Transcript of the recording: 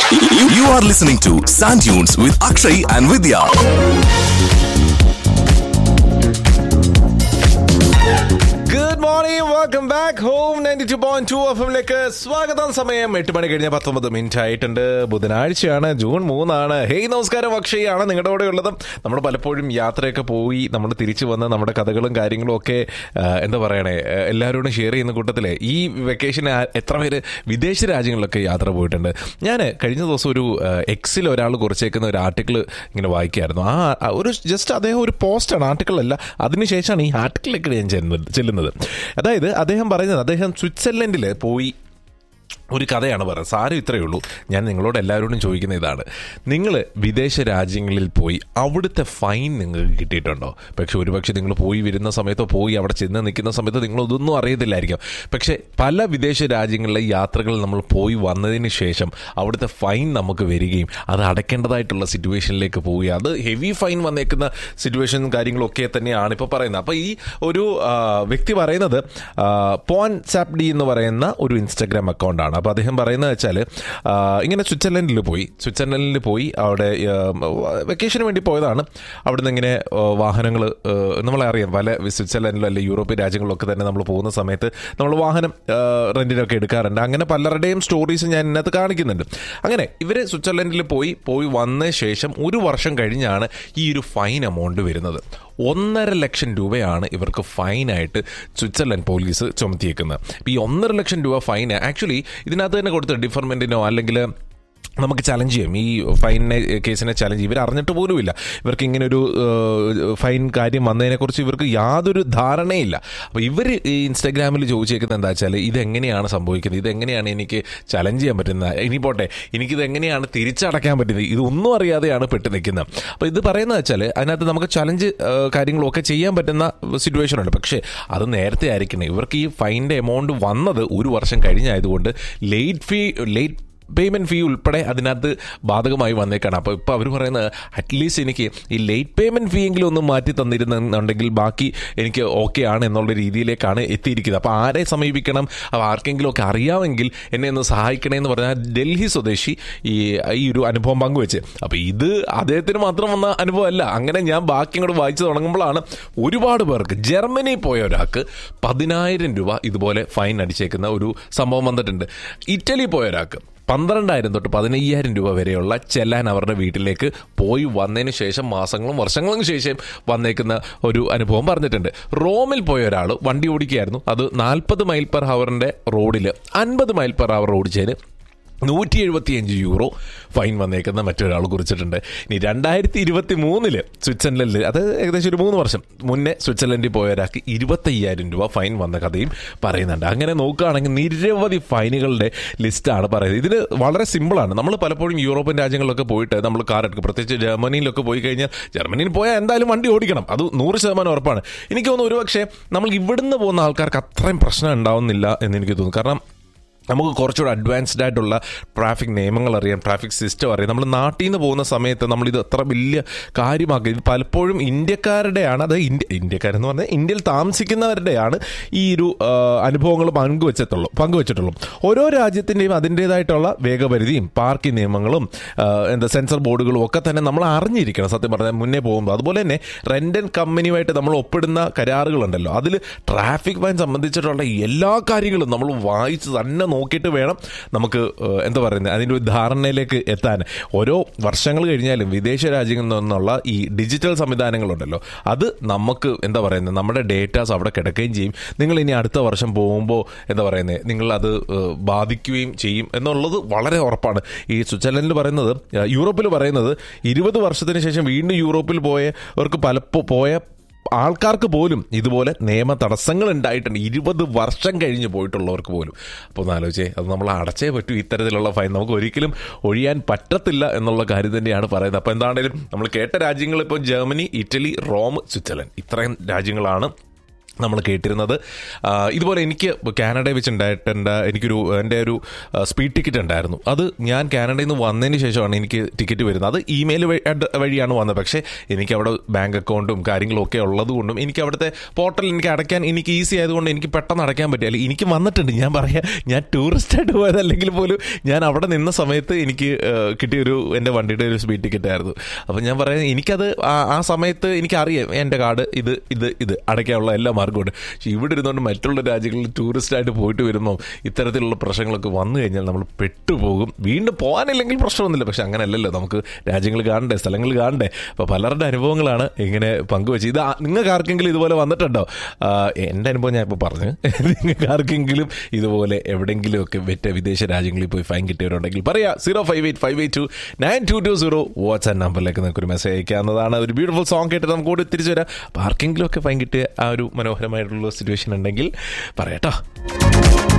You, you are listening to Sand Dunes with Akshay and Vidya. Good morning welcome back home ninety two point two F എമ്മിലേക്ക് സ്വാഗതം സമയം എട്ട് മണി കഴിഞ്ഞ പത്തൊമ്പത് minute ആയിട്ടുണ്ട് ബുധനാഴ്ചയാണ് ജൂൺ മൂന്നാണ് ഹേയ് നമസ്കാരം അക്ഷയാണ് നിങ്ങളുടെ കൂടെ ഉള്ളത് നമ്മൾ പലപ്പോഴും യാത്രയൊക്കെ പോയി നമ്മൾ തിരിച്ചു വന്ന് നമ്മുടെ കഥകളും കാര്യങ്ങളും ഒക്കെ ആ, എന്താ പറയണേ ആ, എല്ലാവരോടും ഷെയർ ചെയ്യുന്ന കൂട്ടത്തിലെ ഈ വെക്കേഷന് ആ- എത്ര പേര് വിദേശ രാജ്യങ്ങളിലൊക്കെ യാത്ര പോയിട്ടുണ്ട് ഞാൻ കഴിഞ്ഞ ദിവസം ഒരു എക്സിൽ ഒരാൾ കുറിച്ചേക്കുന്ന ഒരു ആർട്ടിക്കിൾ ഇങ്ങനെ വായിക്കായിരുന്നു ആ ആ ഒരു ജസ്റ്റ് അദ്ദേഹം ഒരു പോസ്റ്റാണ് ആർട്ടിക്കിൾ അല്ല അതിനുശേഷമാണ് ഈ ആർട്ടിക്കിളിലേക്ക് ഞാൻ ചെല്ലുന്നത് ചെല്ലുന്നത് അതായത് അദ്ദേഹം പറയുന്നത് അദ്ദേഹം സ്വിറ്റ്സർലൻഡിൽ പോയി ഒരു കഥയാണ് പറയുന്നത് സാരം ഇത്രയേ ഉള്ളൂ ഞാൻ നിങ്ങളോട് എല്ലാവരോടും ചോദിക്കുന്ന ഇതാണ് നിങ്ങൾ വിദേശ രാജ്യങ്ങളിൽ പോയി അവിടുത്തെ ഫൈൻ നിങ്ങൾക്ക് കിട്ടിയിട്ടുണ്ടോ പക്ഷെ ഒരുപക്ഷെ നിങ്ങൾ പോയി വരുന്ന സമയത്തോ പോയി അവിടെ ചെന്ന് നിൽക്കുന്ന സമയത്ത് നിങ്ങൾ ഇതൊന്നും അറിയത്തില്ലായിരിക്കും പക്ഷേ പല വിദേശ രാജ്യങ്ങളിലെ യാത്രകൾ നമ്മൾ പോയി വന്നതിന് ശേഷം അവിടുത്തെ ഫൈൻ നമുക്ക് വരികയും അത് അടയ്ക്കേണ്ടതായിട്ടുള്ള സിറ്റുവേഷനിലേക്ക് പോവുക അത് ഹെവി ഫൈൻ വന്നേക്കുന്ന സിറ്റുവേഷനും കാര്യങ്ങളൊക്കെ തന്നെയാണ് ഇപ്പോൾ പറയുന്നത് അപ്പോൾ ഈ ഒരു ആ, വ്യക്തി പറയുന്നത് ആ, പോൻ സാപ്ഡി എന്ന് പറയുന്ന ഒരു ഇൻസ്റ്റാഗ്രാം അക്കൗണ്ടാണ് അപ്പോൾ അദ്ദേഹം പറയുന്നത് വെച്ചാൽ ആ, ഇങ്ങനെ സ്വിറ്റ്സർലൻഡിൽ പോയി സ്വിറ്റ്സർലൻഡിൽ പോയി അവിടെ വെക്കേഷന് വേണ്ടി പോയതാണ് അവിടുന്ന് ഇങ്ങനെ വാഹനങ്ങൾ നമ്മളെ അറിയാം പല സ്വിറ്റ്സർലൻഡിലോ അല്ലെങ്കിൽ യൂറോപ്യൻ രാജ്യങ്ങളിലൊക്കെ തന്നെ നമ്മൾ പോകുന്ന സമയത്ത് നമ്മൾ വാഹനം ആ, റെന്റിനൊക്കെ എടുക്കാറുണ്ട് അങ്ങനെ പലരുടെയും സ്റ്റോറീസ് ഞാൻ ഇതിനകത്ത് കാണിക്കുന്നുണ്ട് അങ്ങനെ ഇവർ സ്വിറ്റ്സർലൻഡിൽ പോയി പോയി വന്ന ശേഷം ഒരു വർഷം കഴിഞ്ഞാണ് ഈ ഒരു ഫൈൻ എമൗണ്ട് വരുന്നത് ഒന്നര ലക്ഷം രൂപയാണ് ഇവർക്ക് ഫൈനായിട്ട് സ്വിറ്റ്സർലൻഡ് പോലീസ് ചുമത്തിയേക്കുന്നത് അപ്പോൾ ഈ ഒന്നര ലക്ഷം രൂപ ഫൈൻ ആക്ച്വലി ഇതിനകത്ത് തന്നെ കൊടുത്ത് ഡിഫർമെൻറ്റിനോ അല്ലെങ്കിൽ നമുക്ക് ചലഞ്ച് ചെയ്യും ഈ ഫൈനിനെ കേസിനെ ചലഞ്ച് ചെയ്യും ഇവർ അറിഞ്ഞിട്ട് പോലുമില്ല ഇവർക്ക് ഇങ്ങനെ ഒരു ഫൈൻ കാര്യം വന്നതിനെക്കുറിച്ച് ഇവർക്ക് യാതൊരു ധാരണയില്ല അപ്പോൾ ഇവർ ഈ ഇൻസ്റ്റാഗ്രാമിൽ ചോദിച്ചേക്കുന്നത് എന്താ വെച്ചാൽ ഇതെങ്ങനെയാണ് സംഭവിക്കുന്നത് ഇതെങ്ങനെയാണ് എനിക്ക് ചലഞ്ച് ചെയ്യാൻ പറ്റുന്നത് ഇനി പോട്ടെ എനിക്കിത് എങ്ങനെയാണ് തിരിച്ചടയ്ക്കാൻ പറ്റുന്നത് ഇതൊന്നും അറിയാതെയാണ് പെട്ട് നിൽക്കുന്നത് അപ്പോൾ ഇത് പറയുന്നത് വെച്ചാൽ അതിനകത്ത് നമുക്ക് ചലഞ്ച് കാര്യങ്ങളൊക്കെ ചെയ്യാൻ പറ്റുന്ന സിറ്റുവേഷൻ ഉണ്ട് പക്ഷേ അത് നേരത്തെ ആയിരിക്കണം ഇവർക്ക് ഈ ഫൈൻ്റെ എമൗണ്ട് വന്നത് ഒരു വർഷം കഴിഞ്ഞായതുകൊണ്ട് late fee late payment fee ഉൾപ്പെടെ അതിനകത്ത് ബാധകമായി വന്നേക്കാണ് അപ്പോൾ ഇപ്പോൾ അവർ പറയുന്നത് അറ്റ്ലീസ്റ്റ് എനിക്ക് ഈ ലേറ്റ് പേയ്മെൻറ്റ് ഫീ എങ്കിലും ഒന്ന് മാറ്റി തന്നിരുന്നുണ്ടെങ്കിൽ ബാക്കി എനിക്ക് ഓക്കെ ആണ് എന്നുള്ള രീതിയിലേക്കാണ് എത്തിയിരിക്കുന്നത് അപ്പോൾ ആരെ സമീപിക്കണം അപ്പോൾ ആർക്കെങ്കിലും ഒക്കെ അറിയാമെങ്കിൽ എന്നെ ഒന്ന് സഹായിക്കണേ എന്ന് പറഞ്ഞാൽ ഡൽഹി സ്വദേശി ഈ ഈ ഒരു അനുഭവം പങ്കുവെച്ച് അപ്പോൾ ഇത് അദ്ദേഹത്തിന് മാത്രം വന്ന അനുഭവമല്ല അങ്ങനെ ഞാൻ ബാക്കി ഇങ്ങോട്ട് വായിച്ചു തുടങ്ങുമ്പോഴാണ് ഒരുപാട് പേർക്ക് ജർമ്മനി പോയ ഒരാൾക്ക് പതിനായിരം രൂപ ഇതുപോലെ ഫൈൻ അടിച്ചേക്കുന്ന ഒരു സംഭവം വന്നിട്ടുണ്ട് ഇറ്റലി പോയ ഒരാൾക്ക് പന്ത്രണ്ടായിരം തൊട്ട് പതിനയ്യായിരം രൂപ വരെയുള്ള ചെല്ലാൻ അവരുടെ വീട്ടിലേക്ക് പോയി വന്നതിന് ശേഷം മാസങ്ങളും വർഷങ്ങളും ശേഷം വന്നേക്കുന്ന ഒരു അനുഭവം പറഞ്ഞിട്ടുണ്ട് റോമിൽ പോയ ഒരാൾ വണ്ടി ഓടിക്കുകയായിരുന്നു അത് നാൽപ്പത് മൈൽ പെർ ഹവറിൻ്റെ റോഡിൽ അൻപത് മൈൽ പെർ ഹവർ ഓടിച്ചതിന് നൂറ്റി എഴുപത്തിയഞ്ച് യൂറോ ഫൈൻ വന്നേക്കുന്ന മറ്റൊരാൾ കുറിച്ചിട്ടുണ്ട് ഇനി രണ്ടായിരത്തി ഇരുപത്തി മൂന്നില് സ്വിറ്റ്സർലൻഡിൽ അത് ഏകദേശം ഒരു മൂന്ന് വർഷം മുന്നേ സ്വിറ്റ്സർലൻഡിൽ പോയ ഒരാൾക്ക് ഇരുപത്തയ്യായിരം രൂപ ഫൈൻ വന്ന കഥയും പറയുന്നുണ്ട് അങ്ങനെ നോക്കുകയാണെങ്കിൽ നിരവധി ഫൈനുകളുടെ ലിസ്റ്റാണ് പറയുന്നത് ഇതിന് വളരെ സിമ്പിളാണ് നമ്മൾ പലപ്പോഴും യൂറോപ്യൻ രാജ്യങ്ങളിലൊക്കെ പോയിട്ട് നമ്മൾ കാർ എടുക്കും പ്രത്യേകിച്ച് ജർമ്മനിയിലൊക്കെ പോയി കഴിഞ്ഞാൽ ജർമ്മനിയിൽ പോയാൽ എന്തായാലും വണ്ടി ഓടിക്കണം അത് നൂറ് ശതമാനം ഉറപ്പാണ് എനിക്ക് തോന്നുന്നു ഒരുപക്ഷെ നമ്മൾ ഇവിടുന്ന് പോകുന്ന ആൾക്കാർക്ക് അത്രയും പ്രശ്നം ഉണ്ടാവുന്നില്ല എന്ന് എനിക്ക് തോന്നുന്നു കാരണം നമുക്ക് കുറച്ചുകൂടെ അഡ്വാൻസ്ഡ് ആയിട്ടുള്ള ട്രാഫിക് നിയമങ്ങൾ അറിയാം ട്രാഫിക് സിസ്റ്റം അറിയാം നമ്മൾ നാട്ടിൽ നിന്ന് പോകുന്ന സമയത്ത് നമ്മളിത് അത്ര വലിയ കാര്യമാക്കി ഇത് പലപ്പോഴും ഇന്ത്യക്കാരുടെയാണ് അത് ഇന്ത്യ ഇന്ത്യക്കാരെന്ന് പറഞ്ഞാൽ ഇന്ത്യയിൽ താമസിക്കുന്നവരുടെയാണ് ഈ ഒരു ആ, അനുഭവങ്ങൾ പങ്കുവെച്ചിട്ടുള്ളൂ പങ്കുവെച്ചിട്ടുള്ളൂ ഓരോ രാജ്യത്തിൻ്റെയും അതിൻ്റേതായിട്ടുള്ള വേഗപരിധിയും പാർക്കിംഗ് നിയമങ്ങളും ആ, എന്താ സെൻസർ ബോർഡുകളും ഒക്കെ തന്നെ നമ്മൾ അറിഞ്ഞിരിക്കണം സത്യം പറഞ്ഞാൽ മുന്നേ പോകുമ്പോൾ അതുപോലെ തന്നെ റെൻ്റൻ കമ്പനിയുമായിട്ട് നമ്മൾ ഒപ്പിടുന്ന കരാറുകളുണ്ടല്ലോ അതിൽ ട്രാഫിക് ഫൈൻ സംബന്ധിച്ചിട്ടുള്ള എല്ലാ കാര്യങ്ങളും നമ്മൾ വായിച്ച് തന്നെ നോക്കിയിട്ട് വേണം നമുക്ക് ഏഹ്, എന്താ പറയുന്നത് അതിൻ്റെ ഒരു ധാരണയിലേക്ക് എത്താൻ ഓരോ വർഷങ്ങൾ കഴിഞ്ഞാലും വിദേശ രാജ്യങ്ങളിൽ നിന്നുള്ള ഈ ഡിജിറ്റൽ സംവിധാനങ്ങളുണ്ടല്ലോ അത് നമുക്ക് എന്താ പറയുന്നത് നമ്മുടെ ഡേറ്റാസ് അവിടെ കിടക്കുകയും ചെയ്യും നിങ്ങൾ ഇനി അടുത്ത വർഷം പോകുമ്പോൾ എന്താ പറയുന്നത് നിങ്ങൾ അത് ഏഹ്, ബാധിക്കുകയും ചെയ്യും എന്നുള്ളത് വളരെ ഉറപ്പാണ് ഈ സ്വിറ്റ്സർലൻഡിൽ പറയുന്നത് ഏഹ്, യൂറോപ്പിൽ പറയുന്നത് ഇരുപത് വർഷത്തിന് ശേഷം വീണ്ടും യൂറോപ്പിൽ പോയവർക്ക് പലപ്പോ പോയ ആൾക്കാർക്ക് പോലും ഇതുപോലെ നിയമ തടസ്സങ്ങൾ ഉണ്ടായിട്ടുണ്ട് ഇരുപത് വർഷം കഴിഞ്ഞ് പോയിട്ടുള്ളവർക്ക് പോലും അപ്പോൾ ഒന്ന് ആലോചിച്ചേ അത് നമ്മൾ അടച്ചേ പറ്റൂ ഇത്തരത്തിലുള്ള ഫൈൻ നമുക്ക് ഒരിക്കലും ഒഴിയാൻ പറ്റത്തില്ല എന്നുള്ള കാര്യം തന്നെയാണ് പറയുന്നത് അപ്പോൾ എന്താണെങ്കിലും നമ്മൾ കേട്ട രാജ്യങ്ങൾ ഇപ്പോൾ ജർമ്മനി ഇറ്റലി റോം സ്വിറ്റ്സർലൻഡ് ഇത്രയും രാജ്യങ്ങളാണ് നമ്മൾ കേട്ടിരുന്നത് ആ, ഇതുപോലെ എനിക്ക് കാനഡയിൽ വെച്ച് ഉണ്ടായിട്ടുണ്ട് എനിക്കൊരു എൻ്റെ ഒരു സ്പീഡ് ടിക്കറ്റ് ഉണ്ടായിരുന്നു അത് ഞാൻ കാനഡയിൽ നിന്ന് വന്നതിന് ശേഷമാണ് എനിക്ക് ടിക്കറ്റ് വരുന്നത് അത് ഇമെയിൽ വഴിയാണ് വന്നത് പക്ഷേ എനിക്ക് അവിടെ ബാങ്ക് അക്കൗണ്ടും കാര്യങ്ങളും ഒക്കെ ഉള്ളത് കൊണ്ടും എനിക്ക് അവിടുത്തെ പോർട്ടൽ എനിക്ക് അടയ്ക്കാൻ എനിക്ക് ഈസി ആയതുകൊണ്ട് എനിക്ക് പെട്ടെന്ന് അടയ്ക്കാൻ പറ്റില്ല എനിക്ക് വന്നിട്ടുണ്ട് ഞാൻ പറയാം ഞാൻ ടൂറിസ്റ്റായിട്ട് പോയതല്ലെങ്കിൽ പോലും ഞാൻ അവിടെ നിന്ന സമയത്ത് എനിക്ക് ആ, കിട്ടിയൊരു എൻ്റെ വണ്ടിയുടെ ഒരു സ്പീഡ് ടിക്കറ്റ് ആയിരുന്നു അപ്പം ഞാൻ പറയാം എനിക്കത് ആ- ആ സമയത്ത് എനിക്കറിയാം എൻ്റെ കാർഡ് ഇത് ഇത് ഇത് അടയ്ക്കാനുള്ള എല്ലാ മാർഗ്ഗമുണ്ട് പക്ഷേ ഇവിടെ ഇരുന്നുകൊണ്ട് മറ്റുള്ള രാജ്യങ്ങളിൽ ടൂറിസ്റ്റായിട്ട് പോയിട്ട് വരുമ്പോൾ ഇത്തരത്തിലുള്ള പ്രശ്നങ്ങളൊക്കെ വന്നു കഴിഞ്ഞാൽ നമ്മൾ പെട്ടുപോകും വീണ്ടും പോകാനില്ലെങ്കിൽ പ്രശ്നമൊന്നുമില്ല പക്ഷെ അങ്ങനെയല്ലല്ലോ നമുക്ക് രാജ്യങ്ങൾ കാണണ്ടേ സ്ഥലങ്ങൾ കാണണ്ടേ അപ്പോൾ പലരുടെ അനുഭവങ്ങളാണ് ഇങ്ങനെ പങ്കുവെച്ച് ഇത് ആ- നിങ്ങൾക്ക് ആർക്കെങ്കിലും ഇതുപോലെ വന്നിട്ടുണ്ടോ ആ, എൻ്റെ അനുഭവം ഞാൻ ഇപ്പോൾ പറഞ്ഞു നിങ്ങൾക്ക് ആർക്കെങ്കിലും ഇതുപോലെ എവിടെയെങ്കിലുമൊക്കെ വെറ്റ വിദേശ രാജ്യങ്ങളിൽ പോയി ഫൈൻ കിട്ടിയവരുണ്ടെങ്കിൽ പറയാ zero five eight five eight two nine two two zero WhatsApp നമ്പറിലേക്ക് നിങ്ങൾക്ക് ഒരു മെസ്സേജ് അയക്കാവുന്നതാണ് ഒരു ബ്യൂട്ടിഫുൾ സോങ് കേട്ട് നമുക്ക് കൂടി തിരിച്ചു വരാം അപ്പോൾ ആർക്കെങ്കിലും ഒക്കെ ഫൈൻ കിട്ടിയ ആ ഒരു മനോഹരമായിട്ടുള്ള സിറ്റുവേഷൻ ഉണ്ടെങ്കിൽ പറയട്ടോ